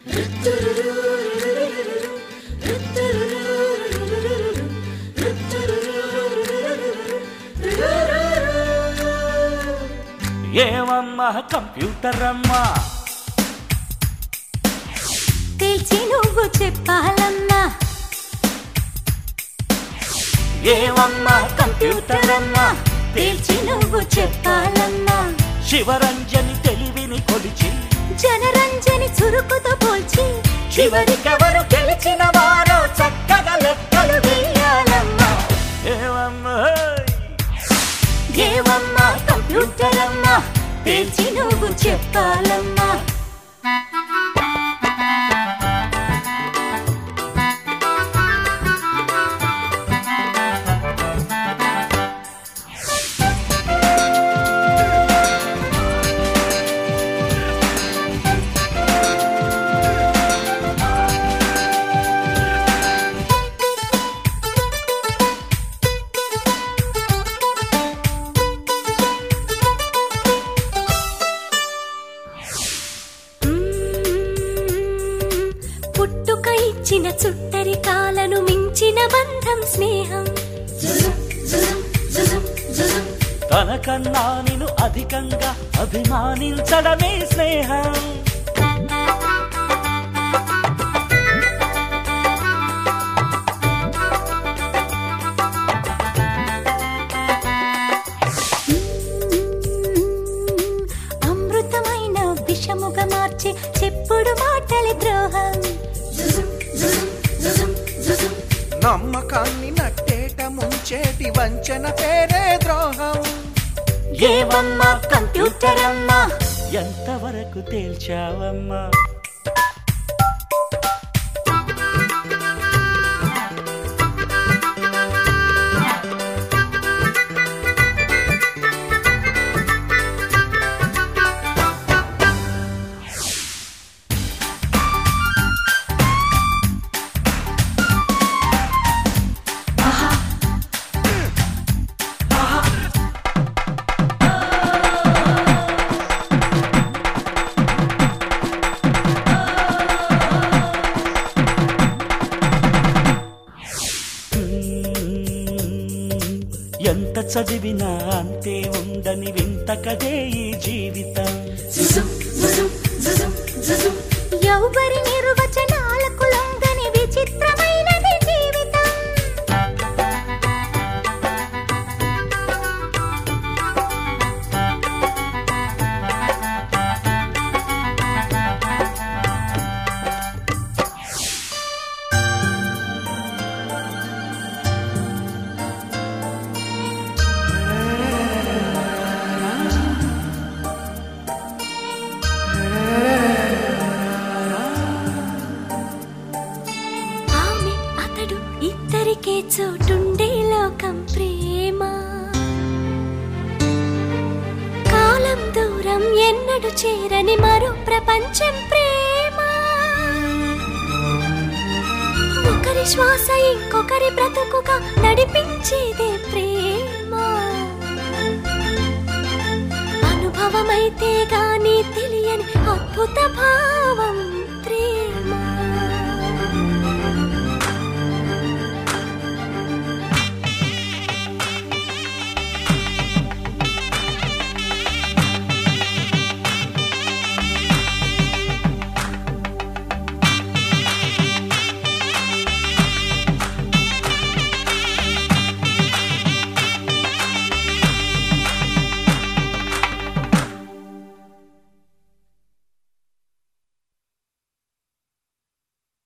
ఏమమ్మా కంప్యూటర్ అమ్మా తేల్చి నువ్వు చెప్పాలమ్మా ఏమమ్మా కంప్యూటర్ అమ్మా తేల్చి నువ్వు చెప్పాలమ్మా శివరంజని తెలివిని కొలిచి జనరంజని చురుకుతో పోల్చి చివరికెవరు గెలిచిన వారో చక్కగా లెక్కలు వేయాలమ్మా ఏమమ్మా ఏవమ్మా కంప్యూటర్ అమ్మా తేల్చి నువ్వు చెప్పాలమ్మా మ్మ్. పుట్టుక ఇచ్చిన చుట్టరి కాలను మించిన బంధం స్నేహం తనకన్నా నిన్ను అధికంగా అభిమానించడమే స్నేహం అమృతమైన విషముగా మార్చి చెప్పుడు మాటలి ద్రోహం నమ్మకాన్ని నట్టేట ముంచేటి వంచన పేరే ద్రోహం ఏవమ్మా కంప్యూటర్ అమ్మా ఎంతవరకు తేల్చావమ్మా ఎంత చదివినా అంతే ఉండని వింత కదే ఈ జీవితం ఎవరి నిర్వచనాలకు లొంగని విచిత్రమైనది జీవితం ఆమె అతడు ఇద్దరికే చోటుండే లోకం ప్రేమ కాలం దూరం ఎన్నడు చేరని మరో ప్రపంచం ప్రేమ ఒకరి శ్వాస ఇంకొకరి బ్రతుకుగా నడిపించేదే ప్రేమ అనుభవమైతే గాని తెలియని అద్భుత భావం